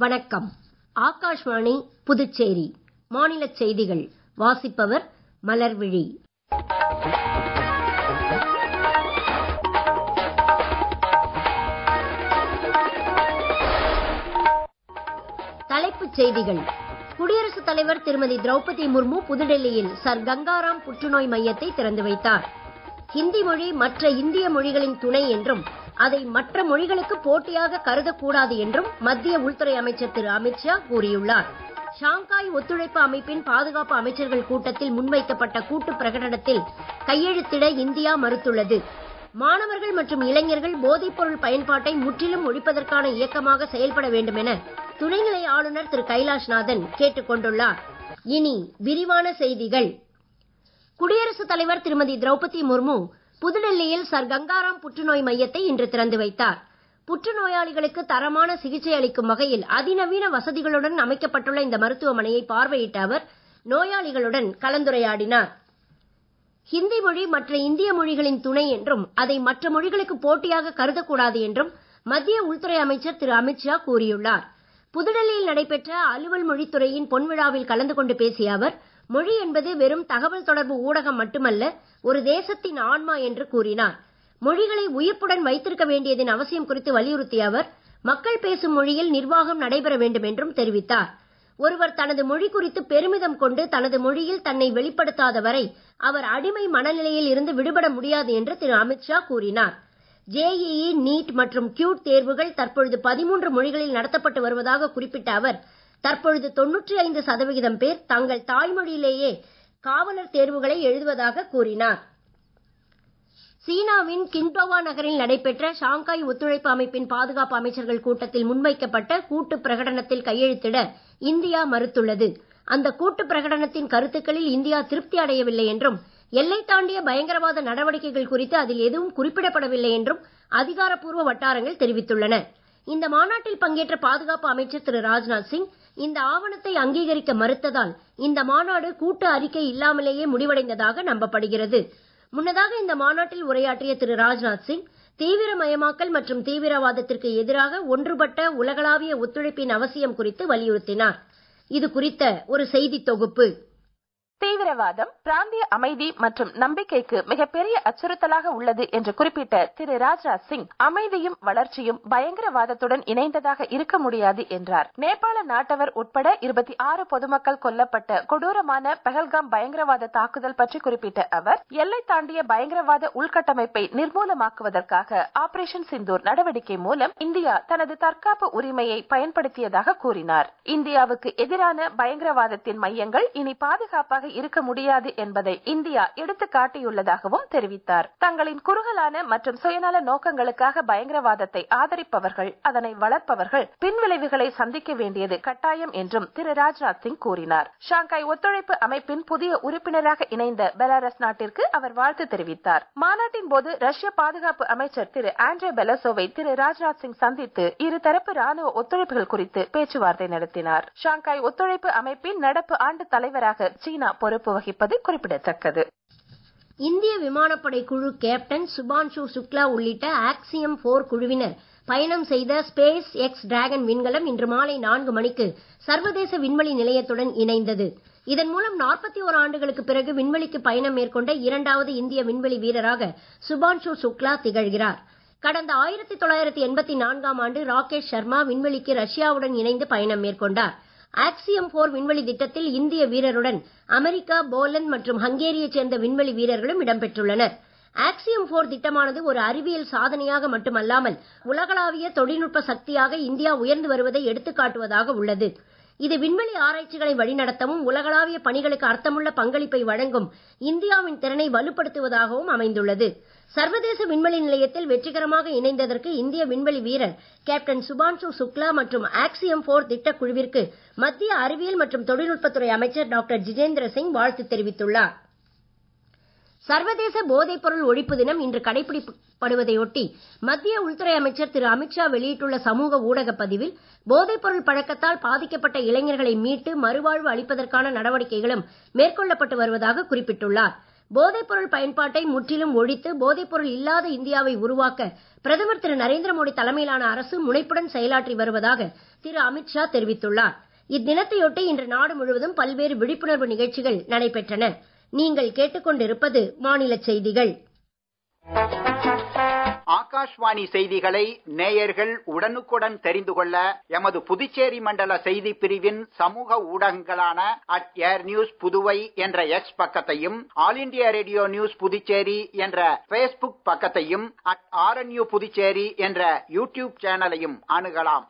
வணக்கம் ஆகாஷ்வாணி புதுச்சேரி மாநிலச் செய்திகள் வாசிப்பவர் மலர்விழி தலைப்புச் செய்திகள் குடியரசுத் தலைவர் திருமதி திரௌபதி முர்மு புதுடெல்லியில் சர் கங்காராம் புற்றுநோய் மையத்தை திறந்து வைத்தார் ஹிந்தி மொழி மற்ற இந்திய மொழிகளின் துணை என்றும் அதை மற்ற மொழிகளுக்கு போட்டியாக கருதக்கூடாது என்றும் மத்திய உள்துறை அமைச்சர் திரு அமித்ஷா கூறியுள்ளார் ஷாங்காய் ஒத்துழைப்பு அமைப்பின் பாதுகாப்பு அமைச்சர்கள் கூட்டத்தில் முன்வைக்கப்பட்ட கூட்டு பிரகடனத்தில் கையெழுத்திட இந்தியா மறுத்துள்ளது மாணவர்கள் மற்றும் இளைஞர்கள் போதைப்பொருள் பயன்பாட்டை முற்றிலும் ஒழிப்பதற்கான இயக்கமாக செயல்பட வேண்டும் என துணைநிலை ஆளுநர் திரு கைலாஷ்நாதன் கேட்டுக் கொண்டுள்ளார் இனி விரிவான செய்திகள் குடியரசுத் தலைவர் திருமதி திரௌபதி முர்மு புதுடெல்லியில் சர் கங்காராம் புற்றுநோய் மையத்தை இன்று திறந்து வைத்தார் புற்றுநோயாளிகளுக்கு தரமான சிகிச்சை அளிக்கும் வகையில் அதிநவீன வசதிகளுடன் அமைக்கப்பட்டுள்ள இந்த மருத்துவமனையை பார்வையிட்ட அவர் நோயாளிகளுடன் கலந்துரையாடினார் ஹிந்தி மொழி மற்ற இந்திய மொழிகளின் துணை என்றும் அதை மற்ற மொழிகளுக்கு போட்டியாக கருதக்கூடாது என்றும் மத்திய உள்துறை அமைச்சர் திரு அமித்ஷா கூறியுள்ளார் புதுடெல்லியில் நடைபெற்ற அலுவல் மொழித்துறையின் பொன்விழாவில் கலந்து கொண்டு பேசிய அவர் மொழி என்பது வெறும் தகவல் தொடர்பு ஊடகம் மட்டுமல்ல ஒரு தேசத்தின் ஆன்மா என்று கூறினார் மொழிகளை உயிர்ப்புடன் வைத்திருக்க வேண்டியதன் அவசியம் குறித்து வலியுறுத்திய அவர் மக்கள் பேசும் மொழியில் நிர்வாகம் நடைபெற வேண்டும் என்றும் தெரிவித்தார் ஒருவர் தனது மொழி குறித்து பெருமிதம் கொண்டு தனது மொழியில் தன்னை வெளிப்படுத்தாத வரை அவர் அடிமை மனநிலையில் இருந்து விடுபட முடியாது என்று திரு அமித்ஷா கூறினார் ஜேஇஇ நீட் மற்றும் கியூட் தேர்வுகள் தற்பொழுது பதிமூன்று மொழிகளில் நடத்தப்பட்டு வருவதாக குறிப்பிட்ட அவர் தற்பொழுது தொன்னூற்றி ஐந்து சதவிகிதம் பேர் தங்கள் தாய்மொழியிலேயே காவலர் தேர்வுகளை எழுதுவதாக கூறினார் சீனாவின் கிங்டோவா நகரில் நடைபெற்ற ஷாங்காய் ஒத்துழைப்பு அமைப்பின் பாதுகாப்பு அமைச்சர்கள் கூட்டத்தில் முன்வைக்கப்பட்ட கூட்டு பிரகடனத்தில் கையெழுத்திட இந்தியா மறுத்துள்ளது அந்த கூட்டு பிரகடனத்தின் கருத்துக்களில் இந்தியா திருப்தி அடையவில்லை என்றும் எல்லை தாண்டிய பயங்கரவாத நடவடிக்கைகள் குறித்து அதில் எதுவும் குறிப்பிடப்படவில்லை என்றும் அதிகாரப்பூர்வ வட்டாரங்கள் தெரிவித்துள்ளன இந்த மாநாட்டில் பங்கேற்ற பாதுகாப்பு அமைச்சர் திரு ராஜ்நாத் சிங் இந்த ஆவணத்தை அங்கீகரிக்க மறுத்ததால் இந்த மாநாடு கூட்டு அறிக்கை இல்லாமலேயே முடிவடைந்ததாக நம்பப்படுகிறது முன்னதாக இந்த மாநாட்டில் உரையாற்றிய திரு ராஜ்நாத் சிங் தீவிரமயமாக்கல் மற்றும் தீவிரவாதத்திற்கு எதிராக ஒன்றுபட்ட உலகளாவிய ஒத்துழைப்பின் அவசியம் குறித்து வலியுறுத்தினார் இது குறித்த ஒரு செய்தி தொகுப்பு தீவிரவாதம் பிராந்திய அமைதி மற்றும் நம்பிக்கைக்கு மிகப்பெரிய அச்சுறுத்தலாக உள்ளது என்று குறிப்பிட்ட திரு ராஜ்நாத் சிங் அமைதியும் வளர்ச்சியும் பயங்கரவாதத்துடன் இணைந்ததாக இருக்க முடியாது என்றார் நேபாள நாட்டவர் உட்பட இருபத்தி ஆறு பொதுமக்கள் கொல்லப்பட்ட கொடூரமான பெஹல்காம் பயங்கரவாத தாக்குதல் பற்றி குறிப்பிட்ட அவர் எல்லை தாண்டிய பயங்கரவாத உள்கட்டமைப்பை நிர்மூலமாக்குவதற்காக ஆபரேஷன் சிந்தூர் நடவடிக்கை மூலம் இந்தியா தனது தற்காப்பு உரிமையை பயன்படுத்தியதாக கூறினார் இந்தியாவுக்கு எதிரான பயங்கரவாதத்தின் மையங்கள் இனி பாதுகாப்பாக இருக்க முடியாது என்பதை இந்தியா எடுத்து காட்டியுள்ளதாகவும் தெரிவித்தார் தங்களின் குறுகலான மற்றும் சுயநல நோக்கங்களுக்காக பயங்கரவாதத்தை ஆதரிப்பவர்கள் அதனை வளர்ப்பவர்கள் பின்விளைவுகளை சந்திக்க வேண்டியது கட்டாயம் என்றும் திரு ராஜ்நாத் சிங் கூறினார் ஷாங்காய் ஒத்துழைப்பு அமைப்பின் புதிய உறுப்பினராக இணைந்த பெலாரஸ் நாட்டிற்கு அவர் வாழ்த்து தெரிவித்தார் மாநாட்டின் போது ரஷ்ய பாதுகாப்பு அமைச்சர் திரு ஆண்ட்ரே பெலசோவை திரு ராஜ்நாத் சிங் சந்தித்து இருதரப்பு ராணுவ ஒத்துழைப்புகள் குறித்து பேச்சுவார்த்தை நடத்தினார் ஷாங்காய் ஒத்துழைப்பு அமைப்பின் நடப்பு ஆண்டு தலைவராக சீனா பொறுப்பு வகிப்பது குறிப்பிடத்தக்கது இந்திய விமானப்படை குழு கேப்டன் சுபான்ஷு சுக்லா உள்ளிட்ட ஆக்சியம் போர் குழுவினர் பயணம் செய்த ஸ்பேஸ் எக்ஸ் டிராகன் விண்கலம் இன்று மாலை நான்கு மணிக்கு சர்வதேச விண்வெளி நிலையத்துடன் இணைந்தது இதன் மூலம் நாற்பத்தி ஓரு ஆண்டுகளுக்கு பிறகு விண்வெளிக்கு பயணம் மேற்கொண்ட இரண்டாவது இந்திய விண்வெளி வீரராக சுபான்ஷு சுக்லா திகழ்கிறார் கடந்த ஆயிரத்தி தொள்ளாயிரத்தி எண்பத்தி நான்காம் ஆண்டு ராகேஷ் சர்மா விண்வெளிக்கு ரஷ்யாவுடன் இணைந்து பயணம் மேற்கொண்டார் ஆக்சியம் போர் விண்வெளி திட்டத்தில் இந்திய வீரருடன் அமெரிக்கா போலந்து மற்றும் ஹங்கேரியைச் சேர்ந்த விண்வெளி வீரர்களும் இடம்பெற்றுள்ளனர் ஆக்சியம் போர் திட்டமானது ஒரு அறிவியல் சாதனையாக மட்டுமல்லாமல் உலகளாவிய தொழில்நுட்ப சக்தியாக இந்தியா உயர்ந்து வருவதை எடுத்துக்காட்டுவதாக உள்ளது இது விண்வெளி ஆராய்ச்சிகளை வழிநடத்தவும் உலகளாவிய பணிகளுக்கு அர்த்தமுள்ள பங்களிப்பை வழங்கும் இந்தியாவின் திறனை வலுப்படுத்துவதாகவும் அமைந்துள்ளது சர்வதேச விண்வெளி நிலையத்தில் வெற்றிகரமாக இணைந்ததற்கு இந்திய விண்வெளி வீரர் கேப்டன் சுபான்ஷு சுக்லா மற்றும் ஆக்சியம் போர் திட்டக் குழுவிற்கு மத்திய அறிவியல் மற்றும் தொழில்நுட்பத்துறை அமைச்சர் டாக்டர் ஜிதேந்திர சிங் வாழ்த்து தெரிவித்துள்ளார் சர்வதேச போதைப் பொருள் ஒழிப்பு தினம் இன்று கடைபிடிக்கப்படுவதையொட்டி மத்திய உள்துறை அமைச்சர் திரு அமித்ஷா வெளியிட்டுள்ள சமூக ஊடக பதிவில் போதைப் பொருள் பழக்கத்தால் பாதிக்கப்பட்ட இளைஞர்களை மீட்டு மறுவாழ்வு அளிப்பதற்கான நடவடிக்கைகளும் மேற்கொள்ளப்பட்டு வருவதாக குறிப்பிட்டுள்ளார் போதைப்பொருள் பயன்பாட்டை முற்றிலும் ஒழித்து போதைப்பொருள் இல்லாத இந்தியாவை உருவாக்க பிரதமர் திரு நரேந்திர மோடி தலைமையிலான அரசு முனைப்புடன் செயலாற்றி வருவதாக திரு அமித்ஷா தெரிவித்துள்ளார் இத்தினத்தையொட்டி இன்று நாடு முழுவதும் பல்வேறு விழிப்புணர்வு நிகழ்ச்சிகள் நடைபெற்றன நீங்கள் கேட்டுக்கொண்டிருப்பது மாநில செய்திகள் ஆகாஷ்வாணி செய்திகளை நேயர்கள் உடனுக்குடன் தெரிந்து கொள்ள எமது புதுச்சேரி மண்டல செய்தி பிரிவின் சமூக ஊடகங்களான அட் ஏர் நியூஸ் புதுவை என்ற எக்ஸ் பக்கத்தையும் all India radio news Puducherry என்ற பேஸ்புக் பக்கத்தையும் அட் ஆர்என்யூ புதுச்சேரி என்ற யூடியூப் சேனலையும் அணுகலாம்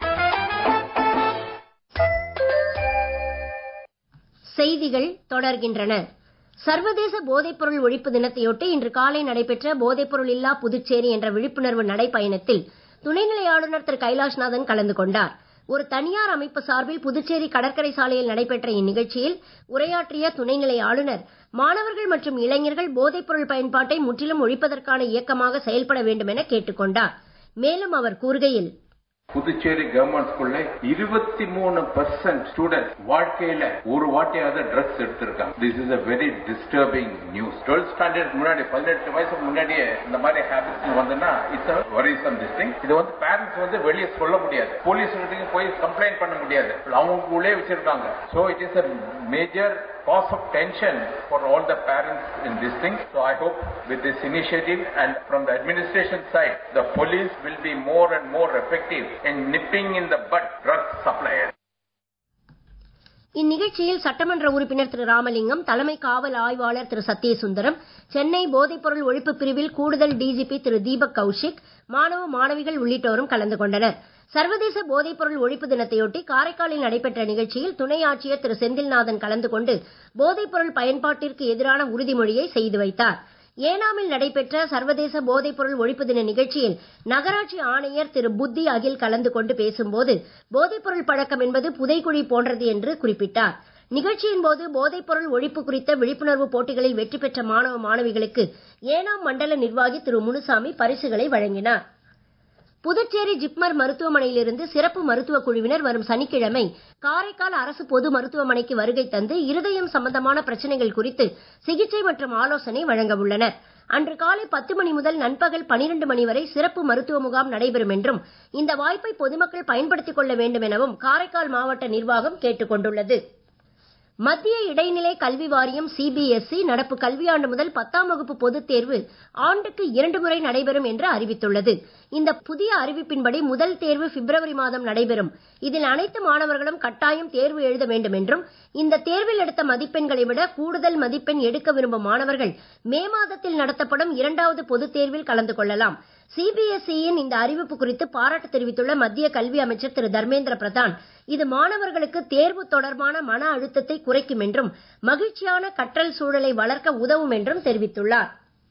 செய்திகள் தொடர்கின்றன சர்வதேச போதைப்பொருள் ஒழிப்பு தினத்தையொட்டி இன்று காலை நடைபெற்ற போதைப்பொருள் இல்லா புதுச்சேரி என்ற விழிப்புணர்வு நடைப்பயணத்தில் துணைநிலை ஆளுநர் திரு கைலாஷ்நாதன் கலந்து கொண்டார் ஒரு தனியார் அமைப்பு சார்பில் புதுச்சேரி கடற்கரை சாலையில் நடைபெற்ற இந்நிகழ்ச்சியில் உரையாற்றிய துணைநிலை ஆளுநர் மாணவர்கள் மற்றும் இளைஞர்கள் போதைப்பொருள் பயன்பாட்டை முற்றிலும் ஒழிப்பதற்கான இயக்கமாக செயல்பட வேண்டும் என கேட்டுக்கொண்டார் மேலும் அவர் கூறுகையில் புதுச்சேரி கவர்மெண்ட் ஸ்கூல்ல இருபத்தி மூணு பர்சன்ட் ஸ்டூடெண்ட் வாழ்க்கையில ஒரு வாட்டியாவது ட்ரக்ஸ் எடுத்திருக்காங்க this is a very disturbing news twelfth standard முன்னாடி பதினெட்டு வயசுக்கு முன்னாடியே இந்த மாதிரி ஹேபிட்ஸ் வந்ததுன்னா இட்ஸ் வரிசம் திஸ் திங் இது வந்து பேரண்ட்ஸ் வந்து வெளியே சொல்ல முடியாது போலீஸ் கிட்ட போய் கம்ப்ளைண்ட் பண்ண முடியாது அவங்களுக்குள்ளே வச்சிருக்காங்க so it is a major cause of tension for all the parents in this thing. So I hope with this initiative and from the administration side, the police will be more and more effective in nipping in the bud drug suppliers. இந்நிகழ்ச்சியில் சட்டமன்ற உறுப்பினர் திரு ராமலிங்கம் தலைமை காவல் ஆய்வாளர் திரு சத்யசுந்தரம் சென்னை போதைப்பொருள் ஒழிப்பு பிரிவில் கூடுதல் டிஜிபி திரு தீபக் கௌஷிக் மாணவ மாணவிகள் உள்ளிட்டோரும் கலந்து கொண்டனர் சர்வதேச போதைப்பொருள் ஒழிப்பு தினத்தையொட்டி காரைக்காலில் நடைபெற்ற நிகழ்ச்சியில் துணை ஆட்சியர் திரு செந்தில்நாதன் கலந்து கொண்டு போதைப்பொருள் பயன்பாட்டிற்கு எதிரான உறுதிமொழியை செய்து வைத்தார் ஏனாமில் நடைபெற்ற சர்வதேச போதைப்பொருள் ஒழிப்பு தின நிகழ்ச்சியில் நகராட்சி ஆணையர் திரு புத்தி அகில் கலந்து கொண்டு பேசும்போது போதைப்பொருள் பழக்கம் என்பது புதைக்குழி போன்றது என்று குறிப்பிட்டார் நிகழ்ச்சியின் போது போதைப்பொருள் ஒழிப்பு குறித்த விழிப்புணர்வு போட்டிகளில் வெற்றி பெற்ற மாணவ மாணவிகளுக்கு ஏனாம் மண்டல நிர்வாகி திரு முனுசாமி பரிசுகளை வழங்கினார் புதுச்சேரி ஜிப்மர் மருத்துவமனையிலிருந்து சிறப்பு மருத்துவ குழுவினர் வரும் சனிக்கிழமை காரைக்கால் அரசு பொது மருத்துவமனைக்கு வருகை தந்து இருதயம் சம்பந்தமான பிரச்சனைகள் குறித்து சிகிச்சை மற்றும் ஆலோசனை வழங்க உள்ளனர் அன்று காலை பத்து மணி முதல் நண்பகல் பனிரெண்டு மணி வரை சிறப்பு மருத்துவ முகாம் நடைபெறும் என்றும் இந்த வாய்ப்பை பொதுமக்கள் பயன்படுத்திக் கொள்ள வேண்டும் எனவும் காரைக்கால் மாவட்ட நிர்வாகம் கேட்டுக் கொண்டுள்ளது மத்திய இடைநிலை கல்வி வாரியம் சிபிஎஸ்இ நடப்பு கல்வியாண்டு முதல் பத்தாம் வகுப்பு பொதுத் தேர்வு ஆண்டுக்கு இரண்டு முறை நடைபெறும் என்று அறிவித்துள்ளது இந்த புதிய அறிவிப்பின்படி முதல் தேர்வு பிப்ரவரி மாதம் நடைபெறும் இதில் அனைத்து மாணவர்களும் கட்டாயம் தேர்வு எழுத வேண்டும் என்றும் இந்த தேர்வில் எடுத்த மதிப்பெண்களை விட கூடுதல் மதிப்பெண் எடுக்க விரும்பும் மாணவர்கள் மே மாதத்தில் நடத்தப்படும் இரண்டாவது பொதுத் தேர்வில் கலந்து கொள்ளலாம் சிபிஎஸ்இயின் இந்த அறிவிப்பு குறித்து பாராட்டு தெரிவித்துள்ள மத்திய கல்வி அமைச்சர் திரு தர்மேந்திர பிரதான் இது மாணவர்களுக்கு தேர்வு தொடர்பான மன அழுத்தத்தை குறைக்கும் என்றும் மகிழ்ச்சியான கற்றல் சூழலை வளர்க்க உதவும் என்றும் தெரிவித்துள்ளார்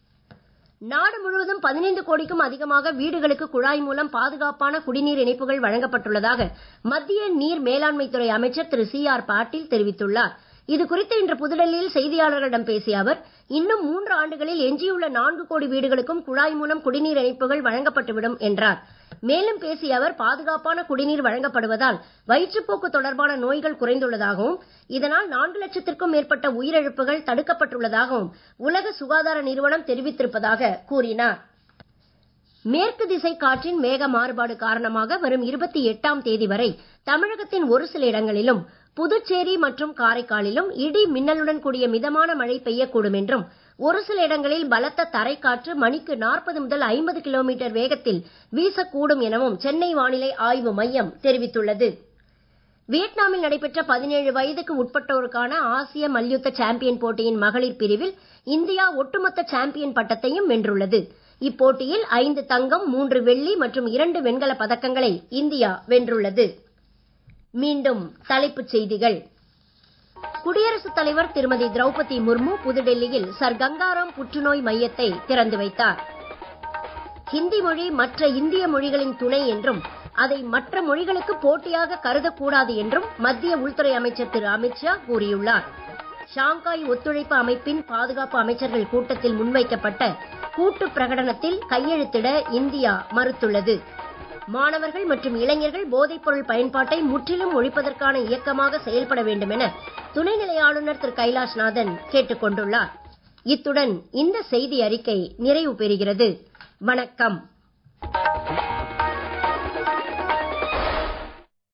நாடு முழுவதும் பதினைந்து கோடிக்கும் அதிகமாக வீடுகளுக்கு குழாய் மூலம் பாதுகாப்பான குடிநீர் இணைப்புகள் வழங்கப்பட்டுள்ளதாக மத்திய நீர் மேலாண்மைத்துறை அமைச்சர் திரு சி ஆர் பாட்டீல் தெரிவித்துள்ளார் இது குறித்து இன்று புதுடெல்லியில் செய்தியாளர்களிடம் பேசிய அவர் இன்னும் மூன்று ஆண்டுகளில் எஞ்சியுள்ள நான்கு கோடி வீடுகளுக்கும் குழாய் மூலம் குடிநீர் இணைப்புகள் வழங்கப்பட்டுவிடும் என்றார் மேலும் பேசிய அவர் பாதுகாப்பான குடிநீர் வழங்கப்படுவதால் வயிற்றுப்போக்கு தொடர்பான நோய்கள் குறைந்துள்ளதாகவும் இதனால் நான்கு லட்சத்திற்கும் மேற்பட்ட உயிரிழப்புகள் தடுக்கப்பட்டுள்ளதாகவும் உலக சுகாதார நிறுவனம் தெரிவித்திருப்பதாக கூறினார் மேற்கு திசை காற்றின் வேக மாறுபாடு காரணமாக வரும் இருபத்தி எட்டாம் தேதி வரை தமிழகத்தின் ஒரு சில இடங்களிலும் புதுச்சேரி மற்றும் காரைக்காலிலும் இடி மின்னலுடன் கூடிய மிதமான மழை பெய்யக்கூடும் என்றும் ஒரு சில இடங்களில் பலத்த தரைக்காற்று மணிக்கு நாற்பது முதல் ஐம்பது கிலோமீட்டர் வேகத்தில் வீசக்கூடும் எனவும் சென்னை வானிலை ஆய்வு மையம் தெரிவித்துள்ளது வியட்நாமில் நடைபெற்ற பதினேழு வயதுக்கு உட்பட்டோருக்கான ஆசிய மல்யுத்த சாம்பியன் போட்டியின் மகளிர் பிரிவில் இந்தியா ஒட்டுமொத்த சாம்பியன் பட்டத்தையும் வென்றுள்ளது இப்போட்டியில் ஐந்து தங்கம் மூன்று வெள்ளி மற்றும் இரண்டு வெண்கல பதக்கங்களை இந்தியா வென்றுள்ளது மீண்டும் தலைப்புச் செய்திகள் குடியரசுத் தலைவர் திருமதி திரௌபதி முர்மு புதுடெல்லியில் சர் கங்காராம் புற்றுநோய் மையத்தை திறந்து வைத்தார் ஹிந்தி மொழி மற்ற இந்திய மொழிகளின் துணை என்றும் அதை மற்ற மொழிகளுக்கு போட்டியாக கருதக்கூடாது என்றும் மத்திய உள்துறை அமைச்சர் திரு அமித்ஷா கூறியுள்ளார் ஷாங்காய் ஒத்துழைப்பு அமைப்பின் பாதுகாப்பு அமைச்சர்கள் கூட்டத்தில் முன்வைக்கப்பட்ட கூட்டு பிரகடனத்தில் கையெழுத்திட இந்தியா மறுத்துள்ளது மாணவர்கள் மற்றும் இளைஞர்கள் போதைப்பொருள் பயன்பாட்டை முற்றிலும் ஒழிப்பதற்கான இயக்கமாக செயல்பட வேண்டும் என துணைநிலை ஆளுநர் திரு கைலாஷ்நாதன் கேட்டுக் கொண்டுள்ளார் இத்துடன் இந்த செய்தி அறிக்கை நிறைவு பெறுகிறது வணக்கம்